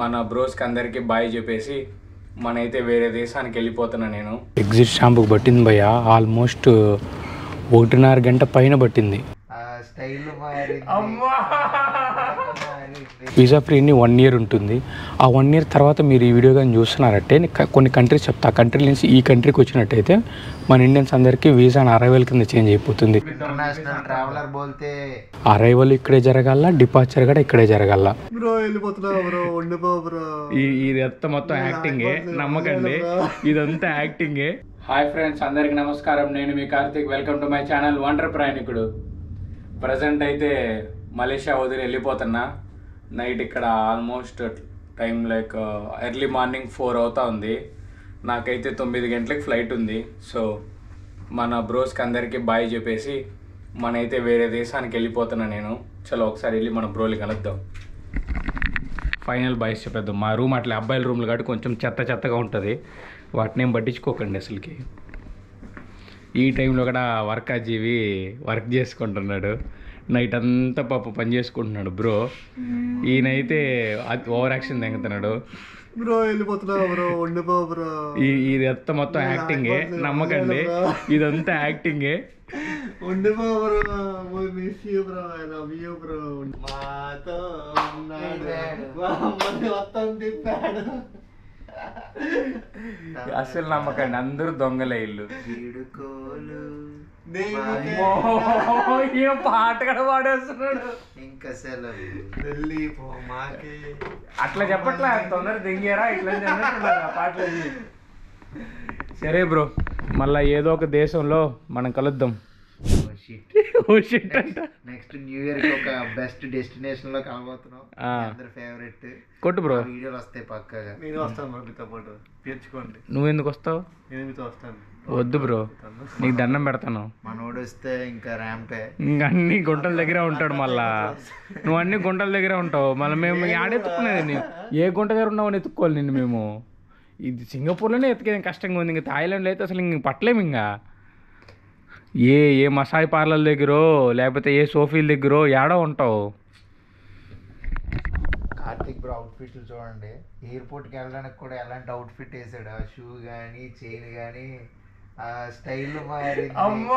మన బ్రోస్కి అందరికీ బాయ్ చెప్పేసి మనైతే వేరే దేశానికి వెళ్ళిపోతున్నా నేను ఎగ్జిట్ షాంపుకి పట్టింది భయ్య ఆల్మోస్ట్ ఒకటిన్నర గంట పైన పట్టింది ఆ స్టైల్ మారింది వీసా ఫ్రీని వన్ ఇయర్ ఉంటుంది ఆ వన్ ఇయర్ తర్వాత మీరు ఈ వీడియో కానీ చూస్తున్నారంటే నేను క- కొన్ని కంట్రీస్ చెప్తా ఆ కంట్రీ నుంచి ఈ కంట్రీకి వచ్చినట్టయితే మన ఇండియన్స్ అందరికీ వీసా అరైవల్ కింద చేంజ్ అయిపోతుంది ఇంటర్నేషనల్ ట్రావెలర్ బోల్తే అరైవల్ ఇక్కడే జరగాల డిపార్చర్ కూడా ఇక్కడే జరగాల బ్రో వెళ్ళిపోతున్నావు బ్రో ఉండిపో బ్రో ఇదంతా మొత్తం యాక్టింగే నమ్మకండి ఇదంతా యాక్టింగే హాయ్ ఫ్రెండ్స్ అందరికి నమస్కారం నేను మీ Karthik welcome to my channel wonder ప్రయాణికుడు ప్రజెంట్ అయితే మలేషియా వదిలి వెళ్ళిపోతున్నా నైట్ ఇక్కడ almost time like early morning four అవుతా ఉంది నాకైతే తొమ్మిది గంటలకు ఫ్లైట్ ఉంది సో మన బ్రోస్కి అందరికీ బాయ్ చెప్పేసి మనైతే వేరే దేశానికి వెళ్ళిపోతున్నా నేను చలో ఒకసారి వెళ్ళి మన బ్రోలు కలుద్దాం ఫైనల్ బాయ్స్ చెప్పేద్దాం మా రూమ్ అట్లా అబ్బాయిల రూమ్లు కాబట్టి కొంచెం చెత్త చెత్తగా ఉంటుంది వాటిని ఏం పట్టించుకోకండి అసలుకి ఈ టైంలో కూడా వర్క్ జీవి వర్క్ చేసుకుంటున్నాడు నైట్ అంతా పాప పని చేసుకుంటున్నాడు బ్రో ఈయనైతే ఓవర్ యాక్షన్ తెంగుతున్నాడు బ్రో వెళ్ళిపోతున్నావు బ్రో ఉండిపో బ్రో ఈ ఇదంతా మొత్తం యాక్టింగే నమ్మకండి ఇదంతా యాక్టింగే ఉండిపో bro miss you bro I love you bro మాతో ఉన్నాడు మమ్మల్ని మొత్తం తిప్పాడు అసలు నమ్మకండి అందరూ దొంగలే ఇల్లు వీడుకోలు ఈయన పాట కూడా పాడేస్తున్నాడు ఇంకా సెలవు వెళ్ళిపో మాకే అట్లా చెప్పట్లే తొందర దింగారా ఇట్లా చెప్పట్లేదు ఆ పాటలు అన్ని. సరే బ్రో మళ్ళా ఏదో ఒక దేశంలో మనం కలుద్దాం ఓ షిట్ అంట నెక్స్ట్ న్యూ ఇయర్ కి ఒక బెస్ట్ డెస్టినేషన్ లో కలబోతున్నాం ఆ. అందరి ఫేవరెట్ కొట్టు బ్రో వీడియోలు వస్తాయి పక్కగా నేను వస్తాను బ్రో మీతో పాటు తీర్చుకోండి నువ్వు ఎందుకు వస్తావు నేను మీతో వస్తాను వద్దు బ్రో నీకు దండం పెడతాను మనోడు వస్తే ఇంకా ర్యాంపే ఇంక అన్ని గుంటల దగ్గరే ఉంటాడు మళ్ళా నువ్వు అన్ని గుంటల దగ్గరే ఉంటావు మళ్ళీ మేము ఆడెత్తుకునేది నీ ఏ గుంట దగ్గర ఉన్నావు ఎత్తుక్కోవాలి నిన్ను మేము ఇది సింగపూర్లోనే ఎత్తుకేది కష్టంగా ఉంది ఇంకా థాయిలాండ్లో అయితే అసలు ఇంక పట్టలేము ఇంకా ఏ ఏ మసాయి పార్లర్ దగ్గరో లేకపోతే ఏ సోఫీల దగ్గరో ఏడో ఉంటావు కార్తిక్ బ్రో అవుట్ఫిట్లు చూడండి ఎయిర్పోర్ట్ కి వెళ్ళడానికి కూడా ఎలాంటి అవుట్ఫిట్ వేసాడు ఆ షూ గానీ చైన్ గానీ ఆ స్టైల్ మారింది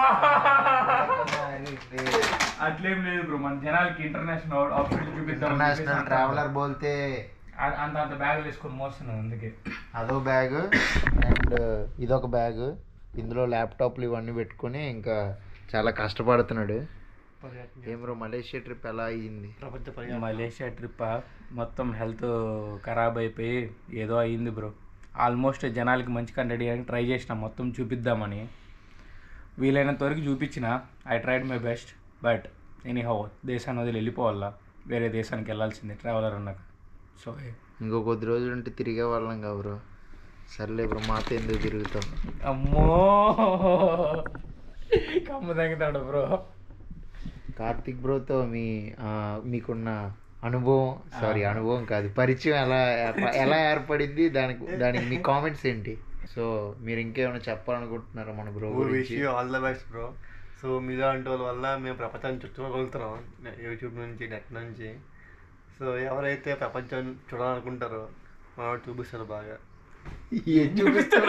మారింది అట్లేం లేదు బ్రో మన జనాలకి ఇంటర్నేషనల్ అవుట్ఫిట్ ఇంటర్నేషనల్ ట్రావెలర్ బోల్తే అంత అంత బ్యాగులు వేసుకొని మోస్తున్నాను అందుకే అదో బ్యాగ్ అండ్ ఇదొక బ్యాగ్ ఇందులో ల్యాప్టాప్లు ఇవన్నీ పెట్టుకొని ఇంకా చాలా కష్టపడుతున్నాడు ఏం బ్రో మలేషియా ట్రిప్ ఎలా అయ్యింది ప్రపంచ పర్యాటన మలేషియా ట్రిప్ మొత్తం హెల్త్ ఖరాబ్ అయిపోయి ఏదో అయ్యింది బ్రో ఆల్మోస్ట్ జనాలకి మంచి కంటెంట్ చేయడానికి ట్రై చేసిన మొత్తం చూపిద్దామని వీలైనంత వరకు చూపించిన I tried my best but anyhow దేశాన్ని వదిలి వెళ్ళిపోవాలా వేరే దేశానికి వెళ్ళాల్సిందే ట్రావెలర్ అన్నాక సో ఇంకో కొద్ది రోజులు ఉంటే తిరిగే వాళ్ళం కా బ్రో సర్లే బ్రో మాతో ఎందుకు తిరుగుతాం అమ్మో కమ్మ తగ్గుతాడు బ్రో కార్తిక్ బ్రోతో మీ ఆ, మీకున్న అనుభవం సారీ అనుభవం కాదు పరిచయం ఎలా ఏర్ప- ఎలా ఏర్పడింది దానికి దానికి మీ కామెంట్స్ ఏంటి సో మీరు ఇంకేమైనా చెప్పాలనుకుంటున్నారా మన బ్రో ఊరు గురించి విషయం all the best bro so మీలాంటి వాళ్ళ వల్ల మేము ప్రపంచాన్ని చుట్టుకోగలుగుతున్నాం యూట్యూబ్ నుంచి నెట్ నుంచి సో ఎవరైతే ప్రపంచాన్ని చూడాలనుకుంటారో మనం చూపిస్తారు బాగా ఏం చూపిస్తాడు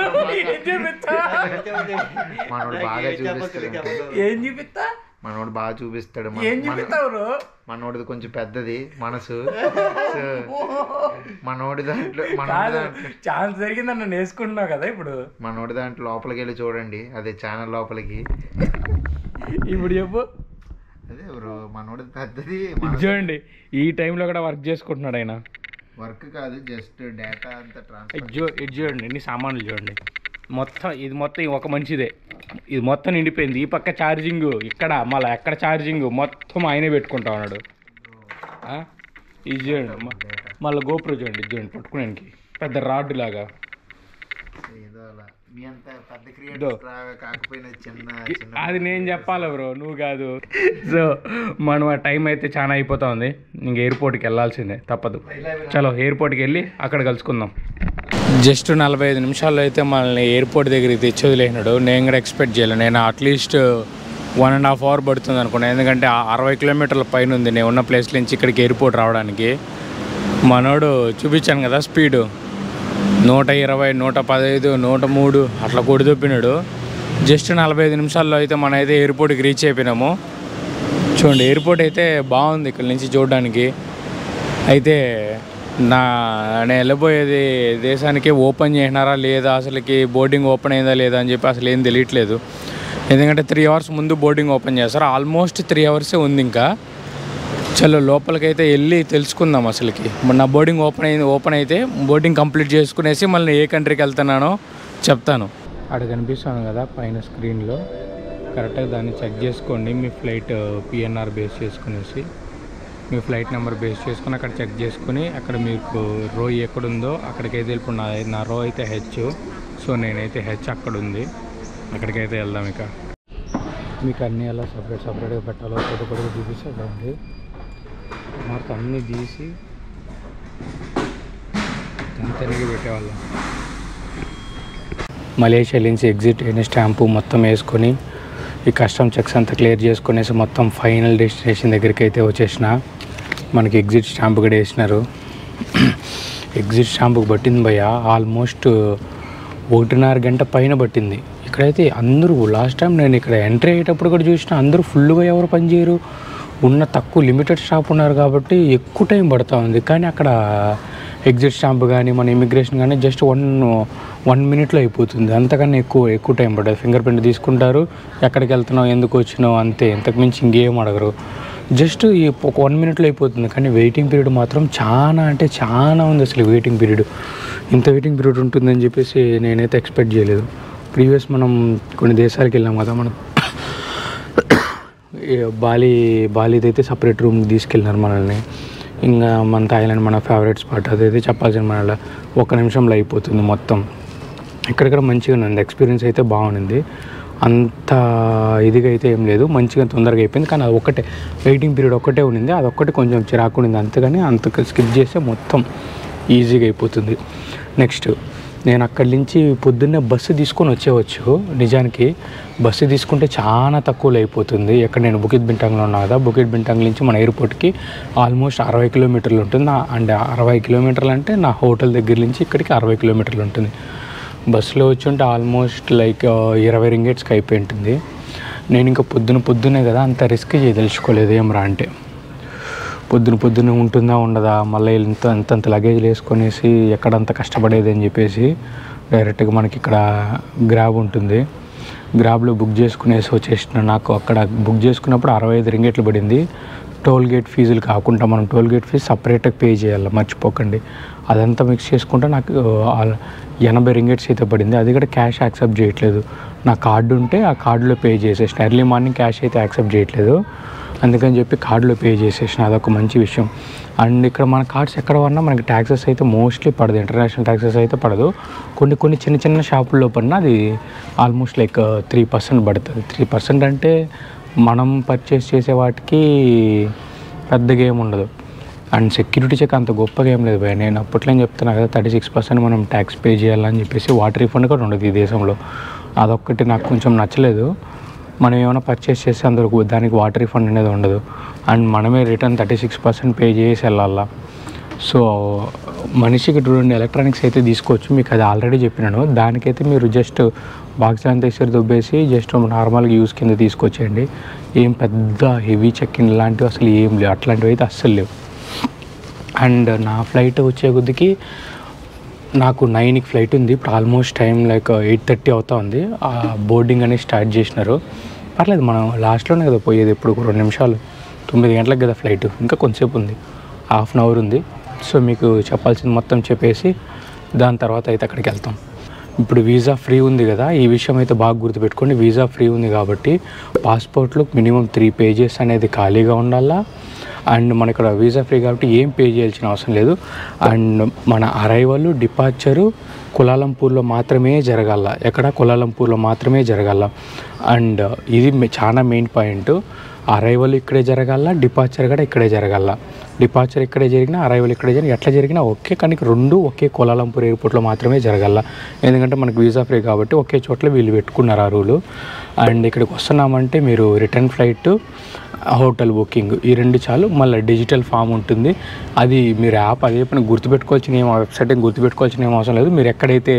మనోడు బాగా చూపిస్తాడు ఏం చూపిస్తా మనోడు బాగా చూపిస్తాడు మన- ఏం మన- చూపిస్తావు బ్రో మనోడిది కొంచెం పెద్దది మనసు సో మనోడి దాంట్లో మనోడి కాదు దాంట్లో ఛాన్స్ జరిగిందని నన్ను వేసుకుంటున్నావు కదా ఇప్పుడు మనోడి దాంట్లో లోపలికి వెళ్ళి చూడండి అదే ఛానల్ లోపలికి ఇప్పుడు చెప్పు అదే బ్రో మనోడి పెద్దది ఇది చూడండి ఈ టైంలో కూడా వర్క్ చేసుకుంటున్నాడు ఆయన వర్క్ కాదు జస్ట్ డేటా అంతా ట్రాన్స్ఫర్ ఇది చూ ఇది చూడండి ఎన్ని సామాన్లు చూడండి మొత్తం ఇది మొత్తం ఒక మంచిదే ఇది మొత్తం నిండిపోయింది ఈ పక్క ఛార్జింగ్ ఇక్కడ మళ్ళీ ఎక్కడ ఛార్జింగ్ మొత్తం ఆయనే పెట్టుకుంటా ఉన్నాడు ఆ? ఇది చూడండి మ- మళ్ళీ గోపురం చూడండి ఇది చూడండి పట్టుకోవడానికి పెద్ద రాడ్ లాగా ఏదో అలా మీ అంత పెద్ద ఇదో. క్రియేటర్స్ కాకపోయినా చిన్న చిన్న అది నేను చెప్పాలి బ్రో నువ్వు కాదు సో మనం ఆ టైం అయితే చాలా అయిపోతా ఉంది ఇంక ఎయిర్పోర్ట్కి వెళ్ళాల్సిందే తప్పదు చలో ఎయిర్పోర్ట్కి వెళ్ళి అక్కడ కలుసుకుందాం జస్ట్ నలభై ఐదు నిమిషాల్లో అయితే మనల్ని ఎయిర్పోర్ట్ దగ్గరికి తెచ్చి వదిలేసినాడు నేను కూడా ఎక్స్పెక్ట్ చేయలేదు నేను at least one and half hour పడుతుంది అనుకున్నాను ఎందుకంటే ఆ అరవై కిలోమీటర్ల పైన ఉంది నేను ఉన్న ప్లేస్ నుంచి ఇక్కడికి ఎయిర్పోర్ట్ రావడానికి మనోడు చూపించాను కదా స్పీడు నూట ఇరవై నూట పదహైదు నూట మూడు అట్లా కొడిదొప్పినాడు జస్ట్ నలభై ఐదు నిమిషాల్లో అయితే మనం అయితే ఎయిర్పోర్ట్కి రీచ్ అయిపోయినాము చూడండి ఎయిర్పోర్ట్ అయితే బాగుంది ఇక్కడ నుంచి చూడడానికి అయితే నా నేను వెళ్ళబోయేది దేశానికి ఓపెన్ చేసినారా లేదా అసలుకి బోర్డింగ్ ఓపెన్ అయిందా లేదా అని చెప్పి అసలు ఏం తెలియట్లేదు ఎందుకంటే త్రీ అవర్స్ ముందు బోర్డింగ్ ఓపెన్ చేస్తారు ఆల్మోస్ట్ త్రీ అవర్సే ఉంది ఇంకా చలో లోపలికైతే వెళ్ళి తెలుసుకుందాం అసలుకి మరి నా బోర్డింగ్ ఓపెన్ అయింది ఓపెన్ అయితే బోర్డింగ్ కంప్లీట్ చేసుకునేసి మళ్ళీ ఏ కంట్రీకి వెళ్తున్నానో చెప్తాను అక్కడ కనిపిస్తాను కదా పైన స్క్రీన్లో కరెక్ట్గా దాన్ని చెక్ చేసుకోండి మీ ఫ్లైట్ పిఎన్ఆర్ బేస్ చేసుకునేసి మీ ఫ్లైట్ నెంబర్ బేస్ చేసుకుని అక్కడ చెక్ చేసుకుని అక్కడ మీకు రో ఎక్కడుందో అక్కడికైతే ఇప్పుడు నా నా రో అయితే హెచ్ సో నేనైతే హెచ్ అక్కడ ఉంది అక్కడికైతే వెళ్దాం ఇక మీకు అన్నీ ఎలా సపరేట్ సపరేట్గా పెట్టాలో కొద్ది కొద్దిగా చూపిస్తుందండి మొత్తం అన్నీ తీసి తనిగి పెట్టేవాళ్ళం మలేషియా నుంచి ఎగ్జిట్ అయిన స్టాంపు మొత్తం వేసుకొని ఈ కస్టమ్ చెక్స్ అంతా క్లియర్ చేసుకునేసి మొత్తం ఫైనల్ డెస్టినేషన్ దగ్గరికి అయితే వచ్చేసిన మనకి ఎగ్జిట్ స్టాంప్ కూడా వేసినారు ఎగ్జిట్ స్టాంపుకి పట్టింది భయ్య ఆల్మోస్ట్ ఒకటిన్నర గంట పైన పట్టింది ఇక్కడైతే అందరూ లాస్ట్ టైం నేను ఇక్కడ ఎంట్రీ అయ్యేటప్పుడు కూడా చూసిన అందరూ ఫుల్గా ఎవరు పనిచేయరు ఉన్న తక్కువ లిమిటెడ్ స్టాప్ ఉన్నారు కాబట్టి ఎక్కువ టైం పడుతూ ఉంది కానీ అక్కడ ఎగ్జిట్ స్టాంప్ కానీ మన ఇమిగ్రేషన్ కానీ జస్ట్ వన్ వన్ మినిట్లో అయిపోతుంది అంతకన్నా ఎక్కువ ఎక్కువ టైం పడదు ఫింగర్ ప్రింట్ తీసుకుంటారు ఎక్కడికి వెళ్తున్నావు ఎందుకు వచ్చినావు అంతే ఇంతకుమించి ఇంకేం అడగరు జస్ట్ ఈ ఒక వన్ మినిట్లో అయిపోతుంది కానీ వెయిటింగ్ పీరియడ్ మాత్రం చాలా అంటే చాలా ఉంది అసలు వెయిటింగ్ పీరియడ్ ఇంత వెయిటింగ్ పీరియడ్ ఉంటుందని చెప్పేసి నేనైతే ఎక్స్పెక్ట్ చేయలేదు ప్రీవియస్ మనం కొన్ని దేశాలకు వెళ్ళాం కదా మనం ఈ బాలి బాలీది అయితే సపరేట్ రూమ్ తీసుకెళ్ళినారు మనల్ని ఇంకా మన థాయిలాండ్ మన ఫేవరెట్ స్పాట్ అదైతే చెప్పాల్సిన మన ఒక నిమిషంలో అయిపోతుంది మొత్తం ఇక్కడిక్కడ మంచిగా ఉంది ఎక్స్పీరియన్స్ అయితే బాగుంది అంత ఇదిగా అయితే ఏం లేదు మంచిగా తొందరగా అయిపోయింది కానీ అది ఒక్కటే వెయిటింగ్ పీరియడ్ ఒక్కటే ఉండింది అది ఒక్కటి కొంచెం చిరాకు ఉండింది అంతేగాని అంత స్కిప్ చేస్తే మొత్తం ఈజీగా అయిపోతుంది నెక్స్ట్ నేను అక్కడి నుంచి పొద్దున్నే బస్సు తీసుకొని వచ్చేవచ్చు నిజానికి బస్సు తీసుకుంటే చాలా తక్కువలో అయిపోతుంది ఎక్కడ నేను బుకిత్ బింటాంగ్లో ఉన్నా కదా బుకిత్ బింటాంగ్ నుంచి మన ఎయిర్పోర్ట్కి ఆల్మోస్ట్ అరవై కిలోమీటర్లు ఉంటుంది నా- అండ్ అరవై కిలోమీటర్లు అంటే నా హోటల్ దగ్గర నుంచి ఇక్కడికి అరవై కిలోమీటర్లు ఉంటుంది బస్సులో వచ్చి ఉంటే ఆల్మోస్ట్ లైక్ ఇరవై రింగేట్స్కి అయిపోయి ఉంటుంది నేను ఇంకా పొద్దున పొద్దునే కదా అంత రిస్క్ చేయదలుచుకోలేదు ఏం రా అంటే పొద్దున పొద్దున ఉంటుందా ఉండదా మళ్ళీ ఇంత అంతంత లగేజ్లు వేసుకొనేసి ఎక్కడంత కష్టపడేది అని చెప్పేసి డైరెక్ట్గా మనకి ఇక్కడ గ్రాబ్ ఉంటుంది గ్రాబ్లో బుక్ చేసుకునేసి వచ్చేసిన నాకు అక్కడ బుక్ చేసుకున్నప్పుడు అరవై ఐదు రింగేట్లు పడింది టోల్ గేట్ ఫీజులు కాకుండా మనం టోల్ గేట్ ఫీజు సపరేట్గా పే చేయాలి మర్చిపోకండి అదంతా మిక్స్ చేసుకుంటే నాకు ఆ, ఎనభై రింగేట్స్ అయితే పడింది అది కూడా క్యాష్ యాక్సెప్ట్ చేయట్లేదు నా కార్డు ఉంటే ఆ కార్డులో పే చేసేసిన ఎర్లీ మార్నింగ్ క్యాష్ అయితే యాక్సెప్ట్ చేయట్లేదు అందుకని చెప్పి కార్డులో పే చేసేసిన అదొక మంచి విషయం అండ్ ఇక్కడ మన కార్డ్స్ ఎక్కడ ఉన్నా మనకి ట్యాక్సెస్ అయితే మోస్ట్లీ పడదు ఇంటర్నేషనల్ ట్యాక్సెస్ అయితే పడదు కొన్ని కొన్ని చిన్న చిన్న షాపుల్లో పడినా అది ఆల్మోస్ట్ లైక్ త్రీ పర్సెంట్ పడుతుంది త్రీ పర్సెంట్ అంటే మనం పర్చేస్ చేసే వాటికి పెద్దగా ఏమి ఉండదు అండ్ సెక్యూరిటీ చెక్ అంత గొప్పగా ఏం లేదు భయ నేను అప్పట్లో ఏం చెప్తున్నా కదా థర్టీ సిక్స్ పర్సెంట్ మనం ట్యాక్స్ పే చేయాలని చెప్పేసి వాటర్ రిఫండ్ కూడా ఉండదు ఈ దేశంలో అదొక్కటి నాకు కొంచెం నచ్చలేదు మనం ఏమైనా పర్చేస్ చేస్తే అందులో దానికి వాటర్ రిఫండ్ అనేది ఉండదు అండ్ మనమే return thirty six percent pay చేసి వెళ్ళాలా సో మనిషికి చూడండి ఎలక్ట్రానిక్స్ అయితే తీసుకోవచ్చు మీకు అది ఆల్రెడీ చెప్పినాను దానికైతే మీరు జస్ట్ బాక్స్ అంతా ఇస్తారు దుబ్బేసి జస్ట్ నార్మల్గా యూస్ కింద తీసుకొచ్చేయండి ఏం పెద్ద హెవీ చెక్కింగ్ లాంటివి అసలు ఏం లేవు అట్లాంటివి అయితే అస్సలు లేవు అండ్ నా ఫ్లైట్ వచ్చే కొద్దికి నాకు నైన్కి ఫ్లైట్ ఉంది ఇప్పుడు almost time like eight thirty అవుతా ఉంది ఆ బోర్డింగ్ అనేది స్టార్ట్ చేసినారు పర్లేదు మనం లాస్ట్లోనే కదా పోయేది ఇప్పుడు ఒక రెండు నిమిషాలు తొమ్మిది గంటలకు కదా ఫ్లైట్ ఇంకా కొంచెంసేపు ఉంది హాఫ్ అన్ అవర్ ఉంది సో మీకు చెప్పాల్సింది మొత్తం చెప్పేసి దాని తర్వాత అయితే అక్కడికి వెళ్తాం ఇప్పుడు వీసా ఫ్రీ ఉంది కదా ఈ విషయం అయితే బాగా గుర్తుపెట్టుకోండి వీసా ఫ్రీ ఉంది కాబట్టి పాస్పోర్ట్లో మినిమం త్రీ పేజెస్ అనేది ఖాళీగా ఉండాలా అండ్ మన ఇక్కడ వీసా ఫ్రీ కాబట్టి ఏం పే చేయాల్సిన అవసరం లేదు అండ్ మన అరైవల్ డిపార్చరు కులాలంపూర్లో మాత్రమే జరగాల ఎక్కడ కులాలంపూర్లో మాత్రమే జరగాల అండ్ ఇది మె- చాలా మెయిన్ పాయింట్ అరైవల్ ఇక్కడే జరగాల డిపార్చర్ కూడా ఇక్కడే జరగాల డిపార్చర్ ఇక్కడే జరిగినా అరైవల్ ఇక్కడే జరిగిన ఎట్లా జరిగినా ఓకే కానీ రెండు ఒకే కోలాలంపూర్ ఎయిర్పోర్ట్లో మాత్రమే జరగాల ఎందుకంటే మనకు వీసా ఫ్రీ కాబట్టి ఒకే చోట్ల వీళ్ళు పెట్టుకున్నారు ఆ రూలు అండ్ ఇక్కడికి వస్తున్నామంటే మీరు రిటర్న్ ఫ్లైట్ హోటల్ బుకింగ్ ఈ రెండు చాలు మళ్ళీ డిజిటల్ ఫామ్ ఉంటుంది అది మీరు యాప్ అదే పని గుర్తుపెట్టుకోవాల్సిన ఏం వెబ్సైట్ ఏం గుర్తుపెట్టుకోవాల్సిన ఏం అవసరం లేదు మీరు ఎక్కడైతే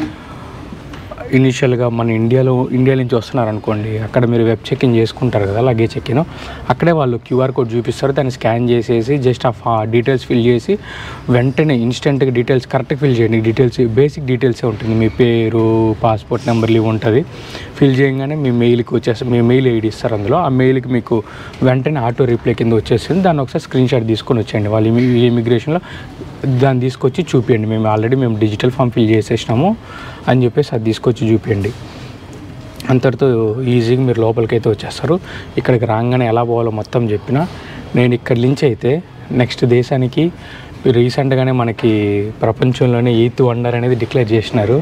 ఇనిషియల్గా మన ఇండియాలో ఇండియా నుంచి వస్తున్నారు అనుకోండి అక్కడ మీరు వెబ్ చెక్ ఇన్ చేసుకుంటారు కదా లగేజ్ చెక్ ఇన్ అక్కడే వాళ్ళు క్యూఆర్ కోడ్ చూపిస్తారు దాన్ని స్కాన్ చేసేసి జస్ట్ ఆ డీటెయిల్స్ ఫిల్ చేసి వెంటనే ఇన్స్టెంట్గా డీటెయిల్స్ కరెక్ట్గా ఫిల్ చేయండి డీటెయిల్స్ బేసిక్ డీటెయిల్సే ఉంటుంది మీ పేరు పాస్పోర్ట్ నెంబర్లు ఇవి ఉంటుంది ఫిల్ చేయగానే మీ మెయిల్కి వచ్చేసి మీ మెయిల్ ఐడి ఇస్తారు అందులో ఆ మెయిల్కి మీకు వెంటనే ఆటో రిప్లై కింద వచ్చేసింది దాన్ని ఒకసారి స్క్రీన్ షాట్ తీసుకొని వచ్చేయండి వాళ్ళు ఇమి- ఇమిగ్రేషన్లో దాన్ని తీసుకొచ్చి చూపించండి మేము ఆల్రెడీ మేము డిజిటల్ ఫామ్ ఫిల్ చేసేసినాము అని చెప్పేసి అది తీసుకొచ్చి చూపించండి అంతటితో ఈజీగా మీరు లోపలికి అయితే వచ్చేస్తారు ఇక్కడికి రాగానే ఎలా పోవాలో మొత్తం చెప్పిన నేను ఇక్కడి నుంచి అయితే నెక్స్ట్ దేశానికి రీసెంట్గానే మనకి ప్రపంచంలోనే ఎయిత్ వండర్ అనేది డిక్లేర్ చేసినారు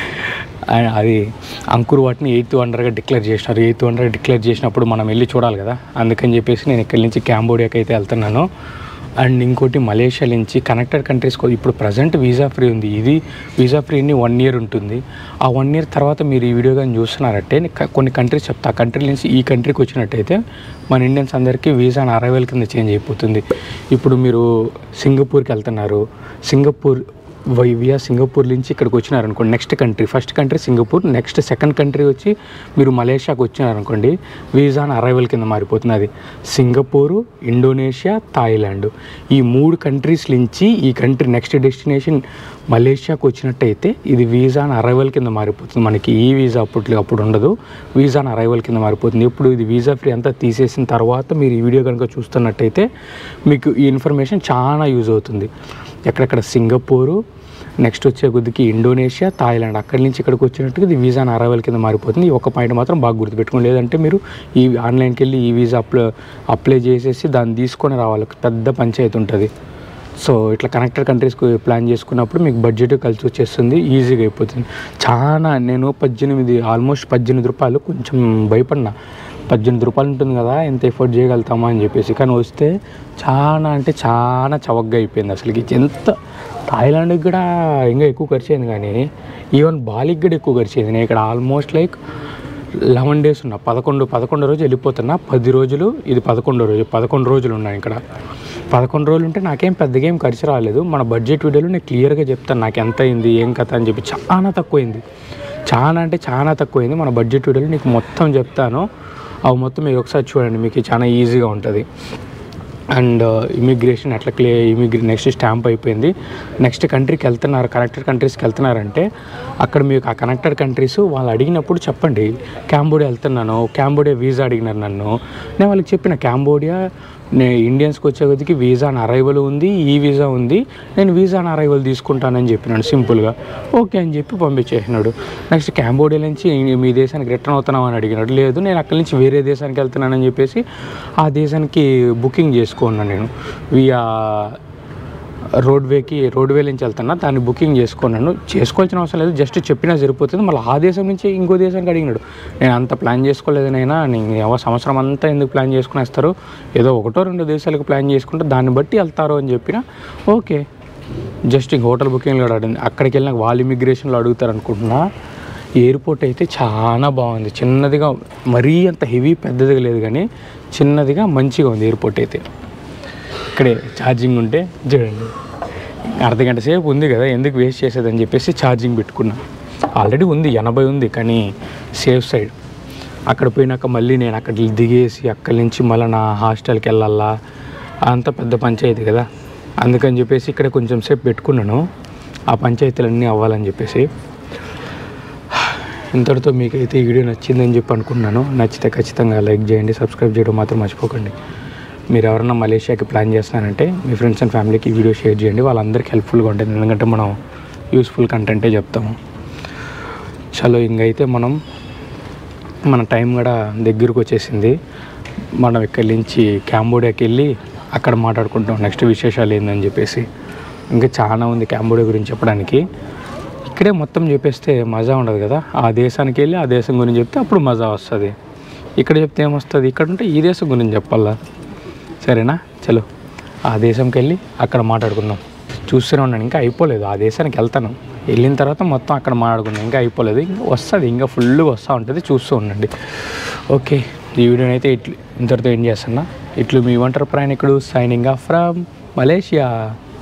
ఆ- అది అంకుర్ వాటిని ఎయిత్ వండర్గా డిక్లేర్ చేసినారు ఎయిత్ వండర్ డిక్లేర్ చేసినప్పుడు మనం వెళ్ళి చూడాలి కదా అందుకని చెప్పేసి నేను ఇక్కడి నుంచి క్యాంబోడియాకి అయితే వెళ్తున్నాను అండ్ ఇంకోటి మలేషియా నుంచి కనెక్టెడ్ కంట్రీస్ ఇప్పుడు ప్రజెంట్ వీసా ఫ్రీ ఉంది ఇది వీసా ఫ్రీని వన్ ఇయర్ ఉంటుంది ఆ వన్ ఇయర్ తర్వాత మీరు ఈ వీడియో కానీ చూస్తున్నారంటే నేను క- కొన్ని కంట్రీస్ చెప్తా ఆ కంట్రీ నుంచి ఈ కంట్రీకి వచ్చినట్టయితే మన ఇండియన్స్ అందరికీ వీసా అరైవల్ కింద చేంజ్ అయిపోతుంది ఇప్పుడు మీరు సింగపూర్కి వెళ్తున్నారు సింగపూర్ వై- వియా సింగపూర్ నుంచి ఇక్కడికి వచ్చినారనుకోండి next country first country Singapore next second country వచ్చి మీరు మలేషియాకి వచ్చినారనుకోండి వీసా అరైవల్ కింద మారిపోతుంది అది సింగపూరు ఇండోనేషియా థాయిలాండ్ ఈ మూడు కంట్రీస్ నుంచి ఈ కంట్రీ నెక్స్ట్ డెస్టినేషన్ మలేషియాకి వచ్చినట్టయితే ఇది వీసా అరైవల్ కింద మారిపోతుంది మనకి ఈ వీసా అప్పట్లో అప్పుడు ఉండదు వీసా అరైవల్ కింద మారిపోతుంది ఇప్పుడు ఇది వీసా ఫ్రీ అంతా తీసేసిన తర్వాత మీరు ఈ వీడియో కనుక చూస్తున్నట్టయితే మీకు ఈ ఇన్ఫర్మేషన్ చాలా యూజ్ అవుతుంది ఎక్కడెక్కడ సింగపూరు నెక్స్ట్ వచ్చే కొద్దికి ఇండోనేషియా థాయిలాండ్ అక్కడి నుంచి ఇక్కడికి వచ్చినట్టుగా ఇది వీసా అరైవల్ కింద మారిపోతుంది ఈ ఒక పాయింట్ మాత్రం బాగా గుర్తుపెట్టుకోండి లేదంటే మీరు ఈ ఆన్లైన్కి వెళ్ళి ఈ వీసా అప్లై అప్లై చేసేసి దాన్ని తీసుకొని రావాలి పెద్ద పంచాయతీ ఉంటుంది సో ఇట్లా కనెక్టెడ్ కంట్రీస్కి ప్లాన్ చేసుకున్నప్పుడు మీకు బడ్జెట్ కలిసి వచ్చేస్తుంది ఈజీగా అయిపోతుంది చాలా నేను పద్దెనిమిది ఆల్మోస్ట్ పద్దెనిమిది రూపాయలు కొంచెం భయపడినా పద్దెనిమిది రూపాయలు ఉంటుంది కదా ఎంత ఎఫోర్డ్ చేయగలుగుతామా అని చెప్పేసి కానీ వస్తే చాలా అంటే చాలా చవకగా అయిపోయింది అసలుకి ఎంత థాయిలాండ్కి కూడా ఇంకా ఎక్కువ ఖర్చు అయింది కానీ ఈవెన్ బాలికి కూడా ఎక్కువ ఖర్చు అయింది నేను ఇక్కడ ఆల్మోస్ట్ లైక్ లెవెన్ డేస్ ఉన్నా పదకొండు పదకొండు రోజు వెళ్ళిపోతున్నా పది రోజులు ఇది పదకొండో రోజు పదకొండు రోజులు ఉన్నాయి ఇక్కడ పదకొండు రోజులు ఉంటే నాకేం పెద్దగా ఏం ఖర్చు రాలేదు మన బడ్జెట్ వీడియోలో నేను క్లియర్గా చెప్తాను నాకు ఎంత అయింది ఏం కథ అని చెప్పి చాలా తక్కువైంది చాలా అంటే చాలా తక్కువైంది మన బడ్జెట్ వీడియోలో నీకు మొత్తం చెప్తాను అవి మొత్తం మీరు ఒకసారి చూడండి మీకు చాలా ఈజీగా ఉంటుంది అండ్ ఇమిగ్రేషన్ అట్లా క్లియర్ ఇమిగ్రే నెక్స్ట్ స్టాంప్ అయిపోయింది నెక్స్ట్ కంట్రీకి వెళ్తున్నారు కనెక్టెడ్ కంట్రీస్కి వెళ్తున్నారంటే అక్కడ మీకు ఆ కనెక్టెడ్ కంట్రీస్ వాళ్ళు అడిగినప్పుడు చెప్పండి క్యాంబోడియా వెళ్తున్నాను క్యాంబోడియా వీసా అడిగినారు నన్ను నేను వాళ్ళకి చెప్పిన క్యాంబోడియా నే ఇండియన్స్కి వచ్చే కొద్దికి వీసా ఆన్ అరైవల్ ఉంది ఈ వీసా ఉంది నేను వీసా ఆన్ అరైవల్ తీసుకుంటానని చెప్పినాడు సింపుల్గా ఓకే అని చెప్పి పంపించేసినాడు నెక్స్ట్ క్యాంబోడియా నుంచి మీ దేశానికి రిటర్న్ అవుతున్నావు అని అడిగినాడు లేదు నేను అక్కడి నుంచి వేరే దేశానికి వెళ్తున్నానని చెప్పేసి ఆ దేశానికి బుకింగ్ చేసుకున్నాను నేను వియా రోడ్వేకి రోడ్వే నుంచి వెళ్తున్నా దాన్ని బుకింగ్ చేసుకున్నాను చేసుకోవాల్సిన అవసరం లేదు జస్ట్ చెప్పినా సరిపోతుంది మళ్ళీ ఆ దేశం నుంచి ఇంకో దేశానికి అడిగినాడు నేను అంత ప్లాన్ చేసుకోలేదు నైనా నేను ఏవో సంవత్సరం అంతా ఎందుకు ప్లాన్ చేసుకునేస్తారు ఏదో ఒకటో రెండు దేశాలకు ప్లాన్ చేసుకుంటే దాన్ని బట్టి వెళ్తారు అని చెప్పిన ఓకే జస్ట్ ఇంక హోటల్ బుకింగ్లో అడిగింది అక్కడికి వెళ్ళినాక వాళ్ళు ఇమిగ్రేషన్లో అడుగుతారు అనుకుంటున్నా ఎయిర్పోర్ట్ అయితే చాలా బాగుంది చిన్నదిగా మరీ అంత హెవీ పెద్దదిగా లేదు కానీ చిన్నదిగా మంచిగా ఉంది ఎయిర్పోర్ట్ అయితే ఇక్కడే ఛార్జింగ్ ఉంటే చూడండి అర్ధ గంట సేపు ఉంది కదా ఎందుకు వేస్ట్ చేసేదని చెప్పేసి ఛార్జింగ్ పెట్టుకున్నా ఆల్రెడీ ఉంది ఎనభై ఉంది కానీ సేఫ్ సైడ్ అక్కడ పోయినాక మళ్ళీ నేను అక్కడ దిగేసి అక్కడి నుంచి మళ్ళీ నా హాస్టల్కి వెళ్ళాలా అంత పెద్ద పంచాయతీ కదా అందుకని చెప్పేసి ఇక్కడ కొంచెం సేపు పెట్టుకున్నాను ఆ పంచాయతీలన్నీ అవ్వాలని చెప్పేసి ఇంతటితో మీకైతే ఈ వీడియో నచ్చిందని చెప్పి అనుకున్నాను నచ్చితే ఖచ్చితంగా లైక్ చేయండి సబ్స్క్రైబ్ చేయడం మాత్రం మర్చిపోకండి మీరు ఎవరన్నా మలేషియాకి ప్లాన్ చేస్తున్నారంటే మీ ఫ్రెండ్స్ అండ్ ఫ్యామిలీకి ఈ వీడియో షేర్ చేయండి వాళ్ళందరికీ హెల్ప్ఫుల్గా ఉంటుంది ఎందుకంటే మనం యూస్ఫుల్ కంటెంటే చెప్తాము చలో ఇంకైతే మనం మన టైం కూడా దగ్గరకు వచ్చేసింది మనం ఇక్కడి నుంచి క్యాంబోడియాకి వెళ్ళి అక్కడ మాట్లాడుకుంటాం నెక్స్ట్ విశేషాలు ఏందని చెప్పేసి ఇంకా చాలా ఉంది క్యాంబోడియా గురించి చెప్పడానికి ఇక్కడే మొత్తం చెప్పేస్తే మజా ఉండదు కదా ఆ దేశానికి వెళ్ళి ఆ దేశం గురించి చెప్తే అప్పుడు మజా వస్తుంది ఇక్కడ చెప్తే ఏమొస్తుంది ఇక్కడ ఉంటే ఈ దేశం గురించి చెప్పాలా సరేనా చలో ఆ దేశంకి వెళ్ళి అక్కడ మాట్లాడుకుందాం చూస్తూనే ఉన్నాను ఇంకా అయిపోలేదు ఆ దేశానికి వెళ్తాను వెళ్ళిన తర్వాత మొత్తం అక్కడ మాట్లాడుకుందాం ఇంకా అయిపోలేదు ఇంకా వస్తుంది ఇంకా ఫుల్గా వస్తూ ఉంటుంది చూస్తూ ఉండండి ఓకే ఈ వీడియోని అయితే ఇట్లు ఇంతటితో ఏం చేస్తున్నా ఇట్లు మీ ఒంటరి ప్రయాణికుడు సైనింగ్ ఆఫ్ ఫ్రమ్ మలేషియా